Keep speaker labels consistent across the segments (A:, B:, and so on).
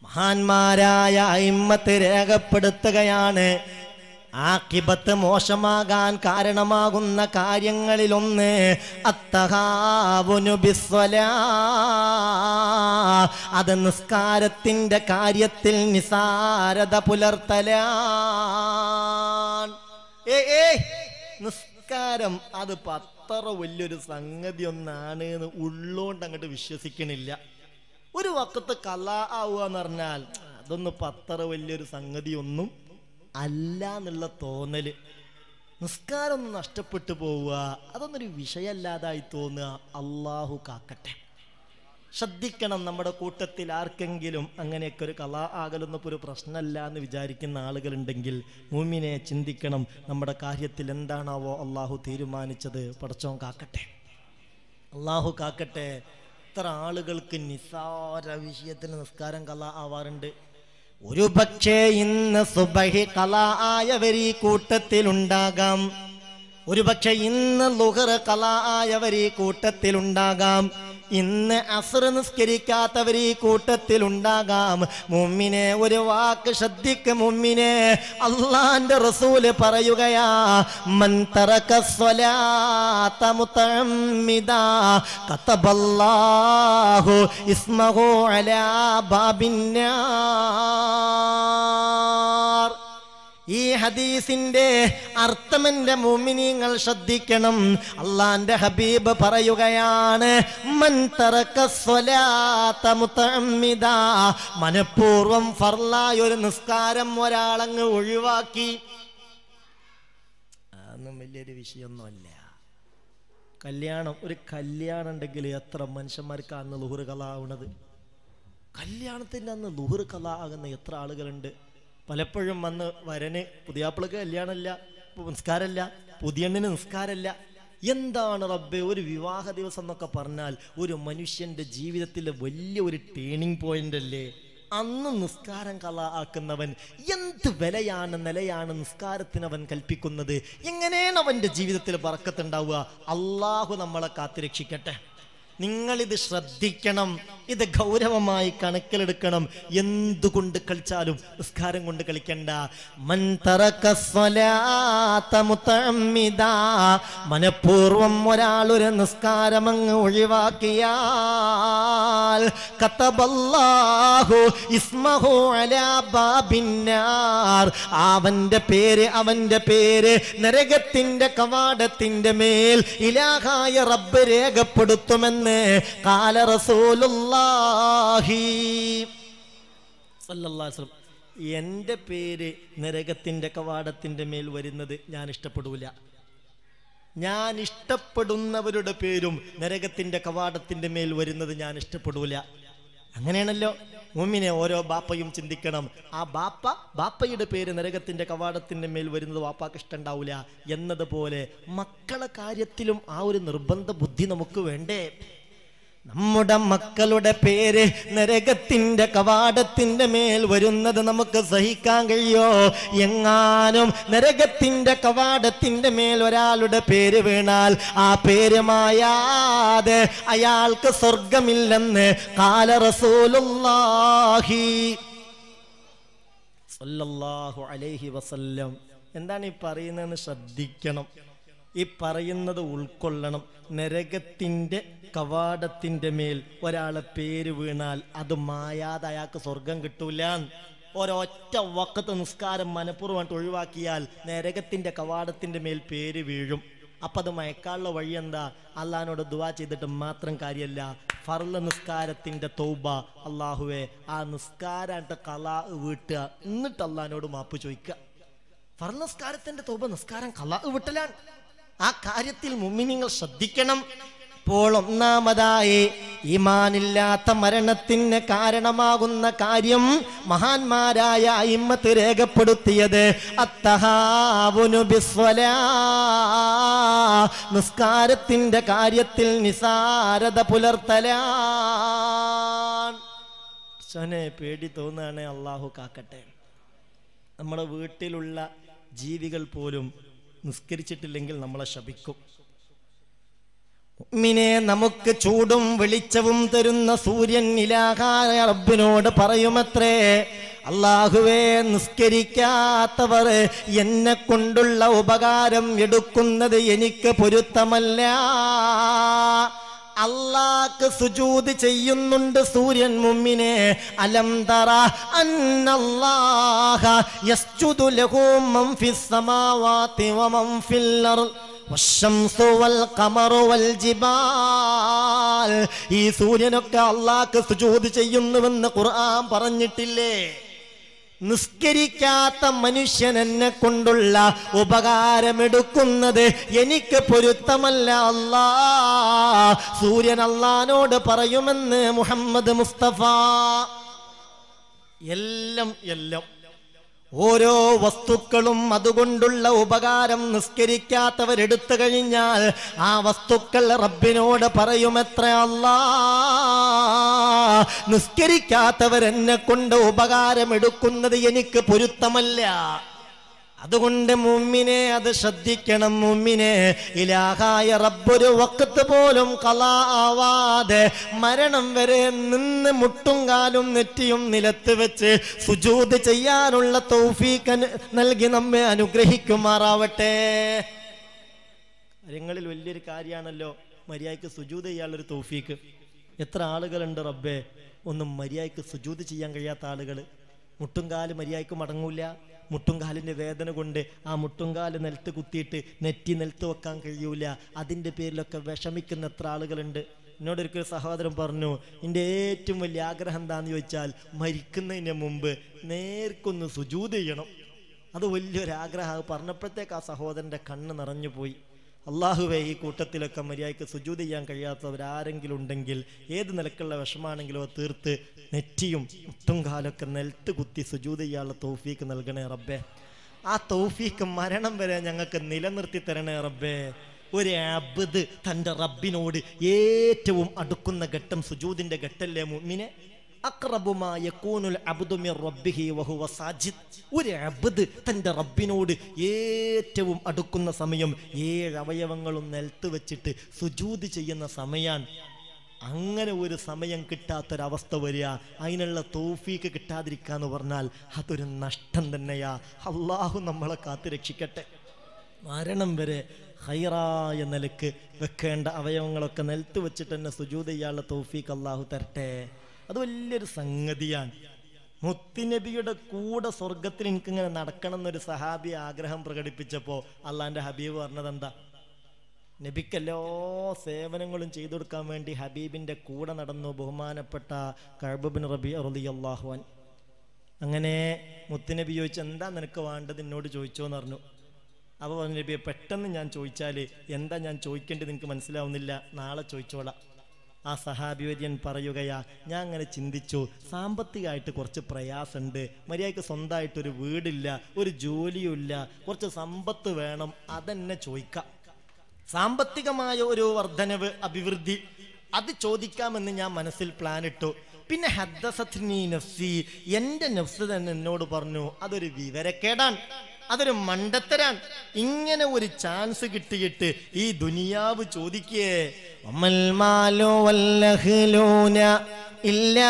A: മഹാന്മാരായ അയിമ്മത്ത് രേഖപ്പെടുത്തുകയാണ് ആക്കിബത്ത് മോശമാകാൻ കാരണമാകുന്ന കാര്യങ്ങളിലൊന്ന് അത്തഹാവുനു ബിസ്വലാ അത് നിസ്കാരത്തിന്റെ കാര്യത്തിൽ നിസാരത പുലർത്തലാൻ ഏ ഏ നിസ്കാരം അത് പത്ര വലിയൊരു സംഗതി ഒന്നാണ് എന്ന് ഉള്ളോണ്ട് അങ്ങോട്ട് വിശ്വസിക്കണില്ല ഒരു വക്കത്ത് കല ആവുക എന്ന് പറഞ്ഞാൽ അതൊന്നും പത്ര വലിയൊരു സംഗതി ഒന്നും അല്ല എന്നുള്ള തോന്നല് നിസ്കാരം ഒന്ന് നഷ്ടപ്പെട്ടു പോവുക അതൊന്നൊരു വിഷയമല്ലാതായി തോന്നുക അള്ളാഹു കാക്കട്ടെ ശ്രദ്ധിക്കണം നമ്മുടെ കൂട്ടത്തിൽ ആർക്കെങ്കിലും അങ്ങനെയൊക്കെ ഒരു കല ആകലൊന്നും ഒരു പ്രശ്നമല്ല എന്ന് വിചാരിക്കുന്ന ആളുകളുണ്ടെങ്കിൽ മൂമിനെ ചിന്തിക്കണം നമ്മുടെ കാര്യത്തിൽ എന്താണാവോ അള്ളാഹു തീരുമാനിച്ചത് പടച്ചോൻ കാക്കട്ടെ അള്ളാഹു കാക്കട്ടെ എത്ര ആളുകൾക്ക് നിസാര വിഷയത്തിൽ നിസ്കാരം കല ആവാറുണ്ട് ഒരു പക്ഷേ ഇന്ന് സുബഹി കല ആയവർ ഈ കൂട്ടത്തിലുണ്ടാകാം ഒരു പക്ഷെ ഇന്ന് ലുഹർ കല ആയവർ ഈ കൂട്ടത്തിലുണ്ടാകാം ഇന്ന് അസർ നിസ്കരിക്കാത്തവർ ഈ കൂട്ടത്തിലുണ്ടാകാം മുമ്മിനെ ഒരു വാക്ക് ശ്രദ്ധിക്ക് മുമ്മിനെ അള്ളാന്റെ റസൂല് പറയുകയാ മൻ തറക സ്വലാത്ത മുതഅമ്മിദാ കതബല്ലാഹു ഇസ്മഹു അലാ ബാബിന്നാർ ഈ ഹദീസിന്റെ അർത്ഥമെന്റെ മുമിനിങ്ങൾ ശ്രദ്ധിക്കണം അള്ളാന്റെ ഹബീബ് പറയുകയാണ് മൻ തറക സ്വലാത്ത മുതഅമ്മിദാ മനഃപൂർവം ഫർലായ ഒരു നിസ്കാരം ഒരാളങ്ങ് ഒഴിവാക്കി അതൊന്നും വലിയൊരു വിഷയമൊന്നുമല്ല കല്യാണം ഒരു കല്യാണം ഉണ്ടെങ്കിൽ എത്ര മനുഷ്യന്മാർക്ക് അന്ന് ലുഹുർ കല ആവണത് കല്യാണത്തിൻ്റെ അന്ന് ലുഹുർ കല ആകുന്ന എത്ര ആളുകളുണ്ട് പലപ്പോഴും വന്ന് വരന് പുതിയാപ്പിളക്ക് കല്യാണമല്ല നിസ്കാരമല്ല പുതിയണ്ണിന് നിസ്കാരമല്ല എന്താണ് റബ്ബെ ഒരു വിവാഹ ദിവസം എന്നൊക്കെ പറഞ്ഞാൽ ഒരു മനുഷ്യന്റെ ജീവിതത്തിലെ വലിയ ഒരു ടേണിംഗ് പോയിന്റ് അല്ലേ അന്ന് നിസ്കാരം കല ആക്കുന്നവൻ എന്ത് വിലയാണ് നിലയാണ് നിസ്കാരത്തിന് അവൻ കൽപ്പിക്കുന്നത് എങ്ങനെയാണ് അവന്റെ ജീവിതത്തിൽ പറക്കത്തുണ്ടാവുക അള്ളാഹു നമ്മളെ കാത്തുരക്ഷിക്കട്ടെ നിങ്ങളിത് ശ്രദ്ധിക്കണം ഇത് ഗൗരവമായി കണക്കിലെടുക്കണം എന്തുകൊണ്ട് കളിച്ചാലും നിസ്കാരം കൊണ്ട് കളിക്കണ്ട മൻ തറക സ്വലാത്ത മുതഅമ്മിദാ. മനഃപൂർവം ഒരാൾ ഒരു നിസ്കാരം അങ്ങ് ഒഴിവാക്കിയാൽ കതബല്ലാഹു ഇസ്മഹു അലാ ബാബിന്നാർ അവന്റെ പേര് അവന്റെ പേര് നരകത്തിന്റെ കവാടത്തിന്റെ മേൽ ഇലാഹായ റബ്ബ് രേഖപ്പെടുത്തുമെന്ന് കാല റസൂലുള്ളാഹി സല്ലല്ലാഹു അലൈഹി വസല്ലം. എൻ്റെ പേര് നരകത്തിന്റെ കവാടത്തിന്റെ മേൽ വരുന്നത് ഞാൻ ഇഷ്ടപ്പെടൂല ഞാൻ ഇഷ്ടപ്പെടുന്നവരുടെ പേരും നരകത്തിന്റെ കവാടത്തിന്റെ മേൽ വരുന്നത് ഞാൻ ഇഷ്ടപ്പെടൂല അങ്ങനെയാണല്ലോ മുമ്മിനെ ഓരോ ബാപ്പയും ചിന്തിക്കണം ആ ബാപ്പ ബാപ്പയുടെ പേര് നരകത്തിന്റെ കവാടത്തിന്റെ മേൽ വരുന്നത് വാപ്പാക്ക് ഇഷ്ടണ്ടാവൂല എന്നതുപോലെ മക്കളെ കാര്യത്തിലും ആ ഒരു നിർബന്ധ ബുദ്ധി നമുക്ക് വേണ്ടേ നമ്മുടെ മക്കളുടെ പേര് നരകത്തിന്റെ കവാടത്തിന്റെ മേൽ വരുന്നത് നമുക്ക് സഹിക്കാൻ കഴിയോ എങ്ങാനും നരകത്തിന്റെ കവാടത്തിന്റെ മേൽ ഒരാളുടെ പേര് വീണാൽ ആ പേര് മായാതെ അയാൾക്ക് സ്വർഗമില്ലെന്ന് കാല റസൂലുള്ളാഹി സല്ലല്ലാഹു അലൈഹി വസല്ലം എന്താണ് ഈ പറയുന്നതെന്ന് ശ്രദ്ധിക്കണം ഈ പറയുന്നത് ഉൾക്കൊള്ളണം നരകത്തിന്റെ കവാടത്തിന്റെ മേൽ ഒരാളെ പേര് വീണാൽ അത് മായാതെ അയാൾക്ക് സ്വർഗം കിട്ടൂല ഒരൊറ്റ വക്കത്ത് നിസ്കാരം മനഃപൂർവ്വമായിട്ട് ഒഴിവാക്കിയാൽ നരകത്തിന്റെ കവാടത്തിന്റെ മേൽ പേര് വീഴും അപ്പൊ അത് മയക്കാനുള്ള വഴി എന്താ അള്ളഹാനോട് ദുവാ ചെയ്തിട്ട് മാത്രം കാര്യമല്ല ഫർള് നിസ്കാരത്തിന്റെ തൗബ അള്ളാഹുവെ ആ നിസ്കാരായിട്ട് കലാ വീട്ടുക എന്നിട്ട് അള്ളഹാനോട് മാപ്പ് ചോദിക്കുക ഫർള് നിസ്കാരത്തിന്റെ തൗബ നിസ്കാരം കലാ വിട്ടലാണ് ആ കാര്യത്തിൽ മുമ്മിനിങ്ങൾ ശ്രദ്ധിക്കണം ഇപ്പോൾ ഒന്നാമതായി ഈമാനില്ലാത്ത മരണത്തിന് കാരണമാകുന്ന കാര്യം മഹാന്മാരായ അയിമ്മത്ത് രേഖപ്പെടുത്തിയത് അത്തഹാവുനു ബിസ്വലാ നിസ്കാരത്തിന്റെ കാര്യത്തിൽ നിസാരത പുലർത്തലാൻ ശനെ പേടി തോന്നുകയാണെ അള്ളാഹു കാക്കട്ടെ നമ്മുടെ വീട്ടിലുള്ള ജീവികൾ പോലും നിസ്കരിച്ചിട്ടില്ലെങ്കിൽ നമ്മളെ ശപിക്കും മുഅ്മിനെ നമുക്ക് ചൂടും വെളിച്ചവും തരുന്ന സൂര്യൻ ഇലാഹായ റബ്ബിനോട് പറയുമത്രേ അള്ളാഹുവേ നിസ്കരിക്കാത്തവർ എന്നെ കൊണ്ടുള്ള ഉപകാരം എടുക്കുന്നത് എനിക്ക് പൊരുത്തമല്ല അള്ളാക്ക് സുജൂത് ചെയ്യുന്നുണ്ട് സൂര്യൻ മുമ്മിനെ അലം തറ അന്നല്ലാഹ യസ്ജുദു ലഹു മൻ ഫിസ് സമാവാതി വമൻ ഫിൽ അർദ് والشمس والقمر والجبال ഈ സൂര്യനൊക്കെ അള്ളാഹ്ക്ക് സുജൂത് ചെയ്യുന്നുവെന്ന് ഖുർആൻ പറഞ്ഞിട്ടില്ലേ നിസ്കരിക്കാത്ത മനുഷ്യൻ എന്നെ കൊണ്ടുള്ള ഉപകാരമെടുക്കുന്നത് എനിക്ക് പൊരുത്തമല്ല അല്ലാ സൂര്യൻ അള്ളഹാനോട് പറയുമെന്ന് മുഹമ്മദ് മുസ്തഫ എല്ലാം എല്ലാം ഓരോ വസ്തുക്കളും അതുകൊണ്ടുള്ള ഉപകാരം നിസ്കരിക്കാത്തവരെടുത്തു കഴിഞ്ഞാൽ ആ വസ്തുക്കൾ റബ്ബിനോട് പറയുമെത്ര അല്ലാ നിസ്കരിക്കാത്തവരെന്നെ കൊണ്ട് ഉപകാരം എടുക്കുന്നത് എനിക്ക് പൊരുത്തമല്ല അതുകൊണ്ട് മുമ്മിനെ അത് ശ്രദ്ധിക്കണം മുമ്മിനെ ഇലാഹായ റബ്ബൊരു വക്കത്ത് പോലും കലാവാതെ മരണം വരെ നിന്ന് മുട്ടും കാലും നെറ്റിയും നിലത്ത് വെച്ച് സുജൂത് ചെയ്യാനുള്ള തൗഫീഖ് അനു- നൽകി നമ്മെ അനുഗ്രഹിക്കുമാറാവട്ടെ കാര്യങ്ങളിൽ വലിയൊരു കാര്യമാണല്ലോ മര്യാദയ്ക്ക് സുജൂത് ചെയ്യാനുള്ളൊരു തൗഫീക്ക് എത്ര ആളുകളുണ്ട് റബ്ബേ ഒന്നും മര്യാദയ്ക്ക് സുജൂത് ചെയ്യാൻ കഴിയാത്ത ആളുകൾ മുട്ടുംകാല് മര്യാദയ്ക്ക് മടങ്ങൂല മുട്ടുംകാലിൻ്റെ വേദന കൊണ്ട് ആ മുട്ടുംകാല് നിലത്ത് കുത്തിയിട്ട് നെറ്റി നിലത്ത് വെക്കാൻ കഴിയൂല അതിൻ്റെ പേരിലൊക്കെ വിഷമിക്കുന്ന എത്ര ആളുകളുണ്ട് എന്നോടൊരിക്കൽ സഹോദരൻ പറഞ്ഞു എൻ്റെ ഏറ്റവും വലിയ ആഗ്രഹം എന്താണെന്ന് ചോദിച്ചാൽ മരിക്കുന്നതിന് മുമ്പ് നേർക്കൊന്ന് സുജൂത് ചെയ്യണം അത് വലിയൊരു ആഗ്രഹം പറഞ്ഞപ്പോഴത്തേക്ക് ആ സഹോദരൻ്റെ കണ്ണ് നിറഞ്ഞു പോയി അള്ളാഹുവെ ഈ കൂട്ടത്തിലൊക്കെ മര്യാദയ്ക്ക് സുജൂത് ചെയ്യാൻ കഴിയാത്തവരാരെങ്കിലും ഉണ്ടെങ്കിൽ ഏത് നിലക്കുള്ള വിഷമാണെങ്കിലും അത് തീർത്ത് നെറ്റിയും മുട്ടും കാലൊക്കെ നിലത്ത് കുത്തി സുജൂത് ചെയ്യാനുള്ള തൗഫീക്ക് നൽകണേ റബ്ബേ ആ തൗഫീക്ക് മരണം വരെ ഞങ്ങൾക്ക് നിലനിർത്തി തരണേ റബ്ബേ ഒരു അബദ് തൻ്റെ റബ്ബിനോട് ഏറ്റവും അടുക്കുന്ന ഘട്ടം സുജൂദിൻ്റെ ഘട്ടല്ലേ മുമ്മിനെ അക്രബുമാ യകൂനുൽ അബ്ദു മിർ റബ്ബിഹി വഹുവ സാജിദ് ഒരു അബ്ദ് തൻ്റെ റബ്ബിനോട് ഏറ്റവും അടുക്കുന്ന സമയം ഏഴ് അവയവങ്ങളും നിലത്ത് വെച്ചിട്ട് സുജൂത് ചെയ്യുന്ന സമയാണ് അങ്ങനെ ഒരു സമയം കിട്ടാത്തൊരവസ്ഥ വരിക അതിനുള്ള തോഫീക്ക് കിട്ടാതിരിക്കുക എന്ന് പറഞ്ഞാൽ അതൊരു നഷ്ടം തന്നെയാ അള്ളാഹു നമ്മളെ കാത്തു രക്ഷിക്കട്ടെ മരണം വരെ ഹൈറായ നിലക്ക് വെക്കേണ്ട അവയവങ്ങളൊക്കെ നിലത്ത് വെച്ചിട്ട് തന്നെ സുജൂത് ചെയ്യാനുള്ള തോഫീക്ക് അള്ളാഹു തരട്ടെ അത് വലിയൊരു സംഗതിയാണ് മുത്തിനബിയുടെ കൂടെ സ്വർഗത്തിൽ എനിക്കിങ്ങനെ നടക്കണം എന്നൊരു സഹാബി ആഗ്രഹം പ്രകടിപ്പിച്ചപ്പോൾ അള്ളാന്റെ ഹബീബ് പറഞ്ഞത് എന്താ നബിക്ക് എല്ലാ സേവനങ്ങളും ചെയ്തു കൊടുക്കാൻ വേണ്ടി ഹബീബിന്റെ കൂടെ നടന്നു ബഹുമാനപ്പെട്ട കഴബിൻ റബി റലി അള്ളാഹുവാൻ അങ്ങനെ മുത്തുനബി ചോദിച്ചു എന്താ നിനക്ക് വേണ്ടത് എന്നോട് ചോദിച്ചോ എന്ന് പറഞ്ഞു അപ്പോൾ പറഞ്ഞു നബിയെ പെട്ടെന്ന് ഞാൻ ചോദിച്ചാൽ എന്താ ഞാൻ ചോദിക്കേണ്ടത് എനിക്ക് മനസ്സിലാവുന്നില്ല നാളെ ചോദിച്ചോളാം ആ സഹാബിവര്യൻ പറയുകയാ ഞാൻ അങ്ങനെ ചിന്തിച്ചു സാമ്പത്തികമായിട്ട് കുറച്ച് പ്രയാസമുണ്ട് മര്യാദയ്ക്ക് സ്വന്തമായിട്ടൊരു വീടില്ല ഒരു ജോലിയുമില്ല കുറച്ച് സമ്പത്ത് വേണം അതെന്നെ ചോദിക്കാം സാമ്പത്തികമായ ഒരു വർധനവ് അഭിവൃദ്ധി അത് ചോദിക്കാമെന്ന് ഞാൻ മനസ്സിൽ പ്ലാൻ ഇട്ടു പിന്നെ ഹദ്ദസത്നി നഫ്സി എൻ്റെ നഫ്സ് തന്നെ എന്നോട് പറഞ്ഞു അതൊരു വിവരക്കേടാണ് അതൊരു മണ്ടത്തരാൻ ഇങ്ങനെ ഒരു ചാൻസ് കിട്ടിയിട്ട് ഈ ദുനിയാവ് ചോദിക്കേ അമൽ മാലോ വല്ലഹ്ലൂന ഇല്ല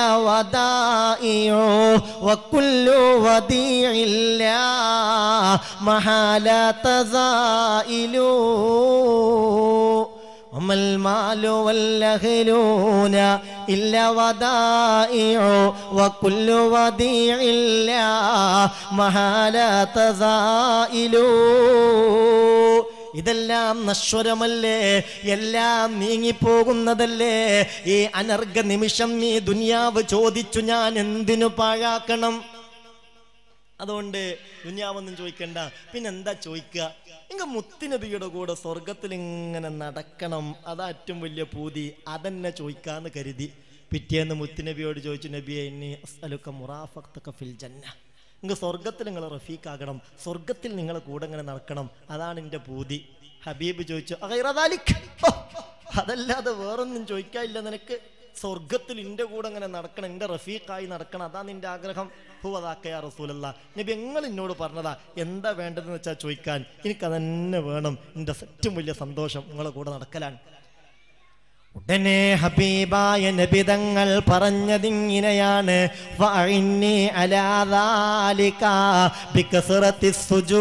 A: വദായിയോ വക്കുല്ലു വദീഇല്ല മഹാല തസായിലൂ وما المال والأهلون إلا ودائع وكل وديع لا محالة زائل ഇതെല്ലാം നശ്വരമല്ലേ എല്ലാം നീങ്ങിപ്പോകുന്നതല്ലേ ഈ അനർഘ നിമിഷം ഈ ദുനിയാവ് ചോദിച്ചു ഞാൻ എന്തിനു പാഴാക്കണം അതുകൊണ്ട് ദുനിയാവൊന്നും ചോദിക്കണ്ട പിന്നെ എന്താ ചോദിക്കുക ഇങ്ങ മുത്തുനബിയുടെ കൂടെ സ്വർഗത്തിൽ ഇങ്ങനെ നടക്കണം അതാ ഏറ്റവും വലിയ പൂതി അതെന്നെ ചോദിക്കാന്ന് കരുതി പിറ്റേന്ന് മുത്തുനബിയോട് ചോദിച്ചു നബിയെ ഇനി അസ്അലുക മുറാഫഖ്തക ഫിൽ ജന്ന ഇങ്ങ് സ്വർഗത്തിൽ നിങ്ങൾ റഫീഖാകണം സ്വർഗത്തിൽ നിങ്ങളെ കൂടെ ഇങ്ങനെ നടക്കണം അതാണ് എൻ്റെ പൂതി ഹബീബ് ചോദിച്ചു "അഗൈറ ദാലിക്?" ഓ, അതല്ലാതെ വേറൊന്നും ചോദിക്കാനില്ല നിനക്ക് സ്വർഗത്തിൽ എൻ്റെ കൂടെ ഇങ്ങനെ നടക്കണം എൻ്റെ റഫീഖായി നടക്കണം അതാ നിന്റെ ആഗ്രഹം ഹുവതാക്കയാ റസൂലല്ല നബി നിങ്ങൾ എന്നോട് പറഞ്ഞതാ എന്താ വേണ്ടതെന്ന് വെച്ചാൽ ചോദിക്കാൻ എനിക്കതന്നെ വേണം എൻ്റെ ഏറ്റവും വലിയ സന്തോഷം നിങ്ങളെ കൂടെ നടക്കലാണ് ഉടനെ ഹബീബായ നബിതങ്ങൾ പറഞ്ഞതിങ്ങനെയാണ് ഫഅഇന്നി അലാ ദാലിക ബികസ്റത്തി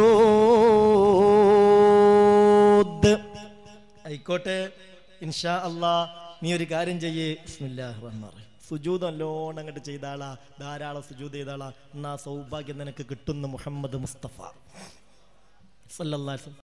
A: സുജൂദ് ആയിക്കോട്ടെ ഇൻഷാ അല്ലാ നീ ഒരു കാര്യം ചെയ്യേ ബിസ്മില്ലാഹിർ റഹ്മാനിർ റഹീം സുജൂദ് നല്ലോണം അങ്ങോട്ട് ചെയ്താളാ ധാരാളം സുജൂദ് ചെയ്താളാ എന്നാ സൗഭാഗ്യം നിനക്ക് കിട്ടുന്ന മുഹമ്മദ് മുസ്തഫ സല്ലല്ലാഹു അലൈഹി വസല്ലം